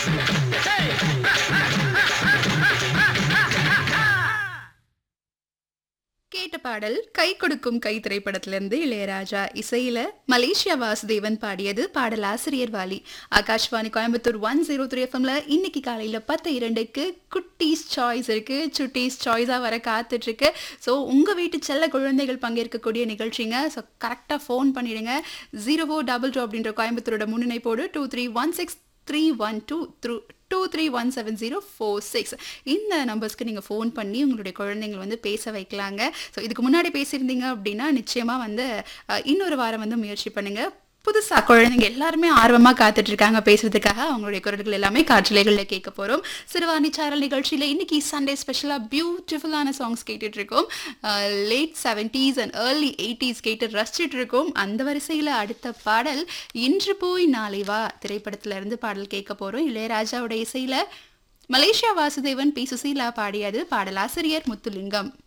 கேட்ட பாடல் கை கொடுக்கும் கை திரைப்படத்திலிருந்து இளையராஜா இசையில மலேசியா வாசுதேவன் பாடியது பாடல் ஆசிரியர் Vaali Akashvani Coimbatore one zero three எஃப்எம்ல இன்னைக்கு காலையில பத்து இரண்டுக்கு குட்டீஸ் சாய்ஸ் இருக்கு சுட்டீஸ் சாய்ஸா வர காத்துட்டு இருக்கு ஸோ உங்க வீட்டு செல்ல குழந்தைகள் பங்கேற்கக்கூடிய நிகழ்ச்சிங்க ஸோ கரெக்டாக ஃபோன் பண்ணிடுங்க ஜீரோ ஃபோர் டபுள் டூ அப்படின்ற கோயம்புத்தூரோட முன்னிணைப்போடு two three one six three one two through two three one seven zero four six இந்த நம்பர்ஸ்க்கு நீங்கள் ஃபோன் பண்ணி உங்களுடைய குழந்தைங்களை வந்து பேச வைக்கலாங்க ஸோ இதுக்கு முன்னாடி பேசியிருந்தீங்க அப்படின்னா நிச்சயமாக வந்து அஹ், இன்னொரு வாரம் வந்து முயற்சி பண்ணுங்கள் புதுசாக குழந்தைங்க எல்லாருமே ஆர்வமாக காத்துட்டு இருக்காங்க பேசுறதுக்காக அவங்களுடைய குரல்கள் எல்லாமே காற்றலைகளில் கேட்க போகிறோம் சிறுவாணி சாரல் நிகழ்ச்சியில் இன்னைக்கு சண்டே ஸ்பெஷலாக பியூட்டிஃபுல்லான சாங்ஸ் கேட்டுட்டு இருக்கோம் late seventies and early eighties கேட்டு ரசிச்சிட்டு இருக்கோம் அந்த வரிசையில் அடுத்த பாடல் இன்று போய் நாளை வா திரைப்படத்துல இருந்து பாடல் கேட்க போகிறோம் இளையராஜாவோட இசையில் மலேசியா வாசுதேவன் பி சுசீலா பாடியது பாடலாசிரியர் முத்துலிங்கம்